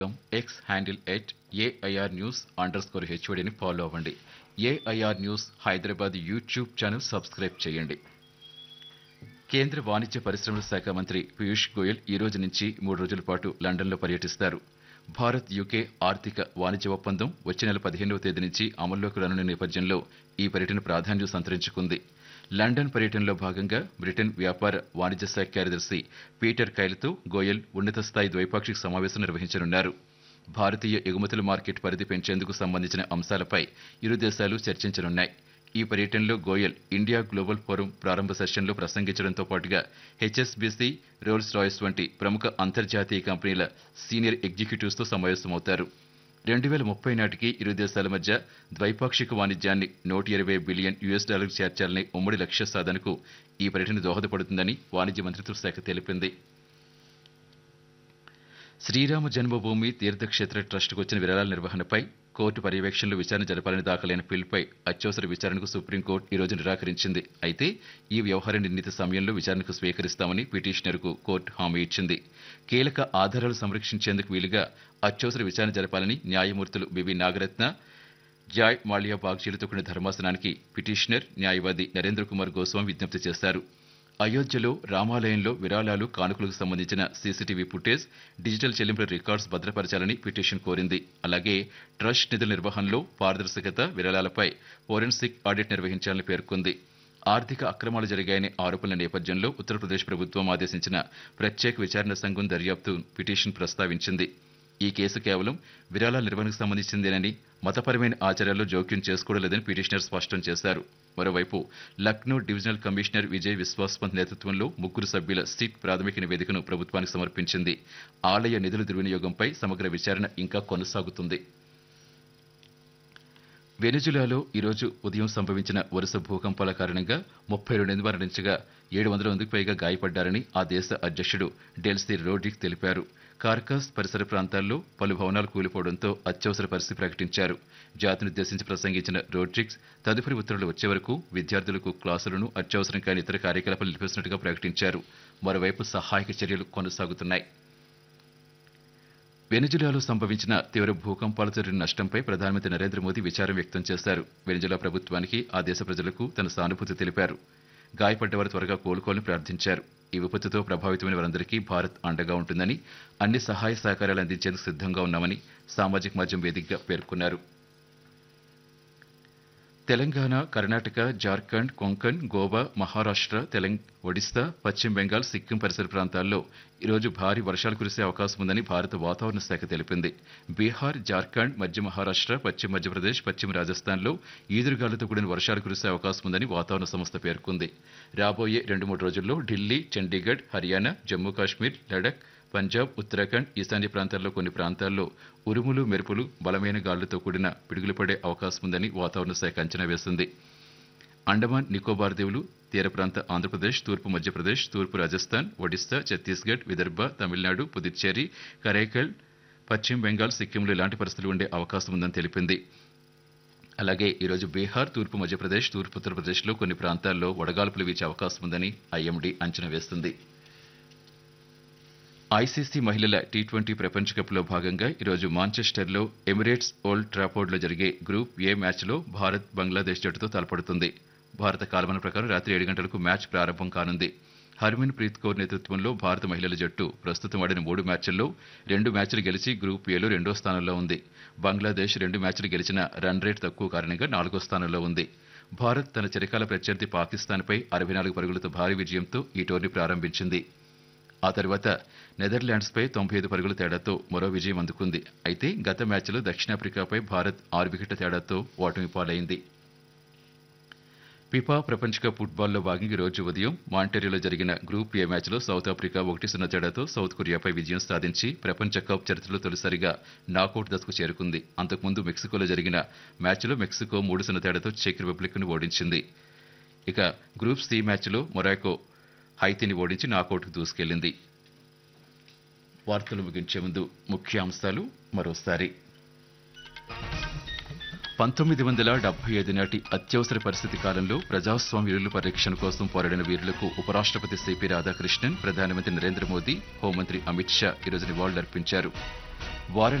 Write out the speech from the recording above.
X handle at AIR news under score హెచ్ఓడిని follow అవ్వండి AIR news Hyderabad YouTube channel subscribe చేయండి కేంద్ర వాణిజ్య పరిశ్రమల శాఖ మంత్రి పీయూష్ గోయల్ ఈ రోజు నుంచి మూడు రోజుల పాటు లండన్లో పర్యటిస్తారు భారత్ యూకే ఆర్థిక వాణిజ్య ఒప్పందం వచ్చే నెల పదిహేనవ తేదీ నుంచి అమల్లోకి రానున్న నేపథ్యంలో ఈ పర్యటన ప్రాధాన్యం సంతరించుకుంది లండన్ పర్యటనలో భాగంగా బ్రిటన్ వ్యాపార వాణిజ్య శాఖ కార్యదర్శి పీటర్ కైల్తో గోయల్ ఉన్నత స్థాయి ద్వైపాక్షిక సమావేశం నిర్వహించనున్నారు భారతీయ ఎగుమతుల మార్కెట్ పరిధి పెంచేందుకు సంబంధించిన అంశాలపై ఇరు దేశాలు చర్చించనున్నాయి ఈ పర్యటనలో గోయల్ ఇండియా గ్లోబల్ ఫోరం ప్రారంభ సెషన్లో ప్రసంగించడంతో పాటుగా హెచ్ఎస్బీసీ రోల్స్ రాయ్స్ వంటి ప్రముఖ అంతర్జాతీయ కంపెనీల సీనియర్ ఎగ్జిక్యూటివ్స్తో సమావేశమవుతారు రెండు వేల ముప్పై నాటికి ఇరు దేశాల మధ్య ద్వైపాక్షిక వాణిజ్యాన్ని నూట ఇరవై బిలియన్ యుఎస్ డాలర్కు చేర్చాలనే ఉమ్మడి లక్ష్య సాధనకు ఈ పర్యటన దోహదపడుతుందని వాణిజ్య మంత్రిత్వ శాఖ తెలిపింది శ్రీరామ జన్మభూమి తీర్థక్షేత్ర ట్రస్టుకు వచ్చిన విరాళాల నిర్వహణపై కోర్టు పర్యవేక్షణలో విచారణ జరపాలని దాఖలైన పిల్పై అత్యవసర విచారణకు సుప్రీంకోర్టు ఈ రోజు నిరాకరించింది అయితే ఈ వ్యవహార నిర్ణీత సమయంలో విచారణకు స్వీకరిస్తామని పిటిషనర్కు కోర్టు హామీ ఇచ్చింది కీలక ఆధారాలు సంరక్షించేందుకు వీలుగా అత్యవసర విచారణ జరపాలని న్యాయమూర్తులు బివి నాగరత్న జాయ్ మాల్యా బాగ్చీలతో కూడిన ధర్మాసనానికి పిటిషనర్ న్యాయవాది నరేంద్ర కుమార్ గోస్వామి విజ్ఞప్తి చేశారు అయోధ్యలో రామాలయంలో విరాళాలు కానుకలకు సంబంధించిన సీసీటీవీ ఫుటేజ్ డిజిటల్ చెల్లింపుల రికార్డ్స్ భద్రపరచాలని పిటిషన్ కోరింది అలాగే ట్రస్ట్ నిధుల నిర్వహణలో పారదర్శకత విరాళాలపై ఫోరెన్సిక్ ఆడిట్ నిర్వహించాలని పేర్కొంది ఆర్థిక అక్రమాలు జరిగాయనే ఆరోపణల నేపథ్యంలో ఉత్తరప్రదేశ్ ప్రభుత్వం ఆదేశించిన ప్రత్యేక విచారణ సంఘం దర్యాప్తు పిటిషన్ ప్రస్తావించింది ఈ కేసు కేవలం విరాళాల నిర్వహణకు సంబంధించిందేనని మతపరమైన ఆచారాల్లో జోక్యం చేసుకోవలేదని పిటిషనర్ స్పష్టం చేశారు మరోవైపు లక్నో డివిజనల్ కమిషనర్ విజయ్ విశ్వాస్ పంత్ నేతృత్వంలో ముగ్గురు సభ్యుల సిట్ ప్రాథమిక నివేదికను ప్రభుత్వానికి సమర్పించింది ఆలయ నిధుల దుర్వినియోగంపై సమగ్ర విచారణ ఇంకా కొనసాగుతుంది వెనుజులాలో ఈరోజు ఉదయం సంభవించిన వరుస భూకంపాల కారణంగా ముప్పై రెండు మరణించగా ఏడు వందల మందికి పైగా గాయపడ్డారని ఆ దేశ అధ్యక్షుడు డెల్సీ రోడ్రిక్ తెలిపారు కార్కాస్ పరిసర ప్రాంతాల్లో పలు భవనాలు కూలిపోవడంతో అత్యవసర పరిస్థితి ప్రకటించారు జాతినుద్దేశించి ప్రసంగించిన రోడ్రిక్స్ తదుపరి ఉత్తర్వులు వచ్చే వరకు విద్యార్థులకు క్లాసులను అత్యవసరం కాని ఇతర కార్యకలాపాలు నిలిపిస్తున్నట్టుగా ప్రకటించారు మరోవైపు సహాయక చర్యలు కొనసాగుతున్నాయి వెనిజులాలో సంభవించిన తీవ్ర భూకంపాలు జరిగిన నష్టంపై ప్రధానమంత్రి నరేంద్ర మోదీ విచారం వ్యక్తం చేశారు వెనిజులా ప్రభుత్వానికి ఆ దేశ ప్రజలకు తన సానుభూతి తెలిపారు గాయపడ్డ వారు త్వరగా కోలుకోవాలని ప్రార్థించారు ఈ విపత్తుతో ప్రభావితమైన వారందరికీ భారత్ అండగా ఉంటుందని అన్ని సహాయ సహకారాలు అందించేందుకు సిద్ధంగా ఉన్నామని సామాజిక మాధ్యమం వేదికగా పేర్కొన్నారు తెలంగాణ కర్ణాటక జార్ఖండ్ కొంకణ్ గోవా మహారాష్ట్ర తెలంగ ఒడిశా పశ్చిమ బెంగాల్ సిక్కిం పరిసర ప్రాంతాల్లో ఈరోజు భారీ వర్షాలు కురిసే అవకాశం ఉందని భారత వాతావరణ శాఖ తెలిపింది బీహార్ జార్ఖండ్ మధ్య మహారాష్ట్ర పశ్చిమ మధ్యప్రదేశ్ పశ్చిమ రాజస్థాన్లో ఈదురుగాలులతో కూడిన వర్షాలు కురిసే అవకాశం ఉందని వాతావరణ సంస్థ పేర్కొంది రాబోయే రెండు మూడు రోజుల్లో ఢిల్లీ చండీగఢ్ హర్యానా జమ్మూ కాశ్మీర్ లడక్ పంజాబ్ ఉత్తరాఖండ్ ఈశాన్య ప్రాంతాల్లో కొన్ని ప్రాంతాల్లో ఉరుములు మెరుపులు బలమైన గాలులతో కూడిన పిడుగులు పడే అవకాశం ఉందని వాతావరణ శాఖ అంచనా వేసింది అండమాన్ నికోబార్ దీవులు తీర ప్రాంత ఆంధ్రప్రదేశ్ తూర్పు మధ్యప్రదేశ్ తూర్పు రాజస్థాన్ ఒడిశా ఛత్తీస్గఢ్ విదర్భ తమిళనాడు పుదుచ్చేరి కరైకల్ పశ్చిమ బెంగాల్ సిక్కింలో ఇలాంటి పరిస్థితులు ఉండే అవకాశం ఉందని తెలిపింది అలాగే ఈరోజు బీహార్ తూర్పు మధ్యప్రదేశ్ తూర్పు ఉత్తరప్రదేశ్లో కొన్ని ప్రాంతాల్లో వడగాల్పులు వీచే అవకాశం ఉందని ఐఎండీ అంచనా వేస్తుంది ఐసీసీ మహిళల టీ ట్వంటీ ప్రపంచ కప్లో భాగంగా ఈరోజు మాంచెస్టర్లో ఎమిరేట్స్ ఓల్డ్ ట్రాఫోర్డ్లో జరిగే గ్రూప్ ఏ మ్యాచ్లో భారత్ బంగ్లాదేశ్ జట్టుతో తలపడుతుంది భారత కాలమాన ప్రకారం రాత్రి ఏడు గంటలకు మ్యాచ్ ప్రారంభం కానుంది హర్మన్ ప్రీత్ కౌర్ నేతృత్వంలో భారత మహిళల జట్టు ప్రస్తుతం ఆడిన మూడు మ్యాచ్ల్లో రెండు మ్యాచ్లు గెలిచి గ్రూప్ ఏలో రెండో స్థానంలో ఉంది బంగ్లాదేశ్ రెండు మ్యాచ్లు గెలిచిన రన్ రేట్ తక్కువ కారణంగా నాలుగో స్థానంలో ఉంది భారత్ తన చిరకాల ప్రత్యర్థి పాకిస్తాన్పై అరవై నాలుగు పరుగులతో భారీ విజయంతో ఈ టోర్నీ ప్రారంభించింది ఆ తర్వాత నెదర్లాండ్స్పై తొంభై ఐదు పరుగుల తేడాతో మరో విజయం అందుకుంది అయితే గత మ్యాచ్లో దక్షిణాఫ్రికాపై భారత్ ఆరు వికెట్ల తేడాతో ఓటమి పాలైంది ఫిఫా ప్రపంచ కప్ ఫుట్బాల్లో భాగంగా ఈ రోజు ఉదయం మాంటేరియోలో జరిగిన గ్రూప్ ఏ మ్యాచ్లో సౌత్ ఆఫ్రికా ఒకటి సున్నా తేడాతో సౌత్ కొరియాపై విజయం సాధించి ప్రపంచ కప్ చరిత్రలో తొలిసారిగా నాకౌట్ దశకు చేరుకుంది అంతకుముందు మెక్సికోలో జరిగిన మ్యాచ్లో మెక్సికో మూడు సున్నా తేడాతో చెక్ రిపబ్లిక్ను ఓడించింది ఇక గ్రూప్ సి మ్యాచ్లో మొరాకో హైతీని ఓడించి నాకౌట్కు దూసుకెళ్లింది వార్తలు ముగించే ముందు ముఖ్యాంశాలు మరోసారి పంతొమ్మిది వందల డెబ్బై ఐదు నాటి అత్యవసర పరిస్థితి కాలంలో ప్రజాస్వామ్య విలువల పరిరక్షణ కోసం పోరాడిన వీరులకు ఉపరాష్ట్రపతి సిపి రాధాకృష్ణన్ ప్రధానమంత్రి నరేంద్ర మోదీ హోంమంత్రి అమిత్ షా ఈరోజు నివాళులర్పించారు వారణాసి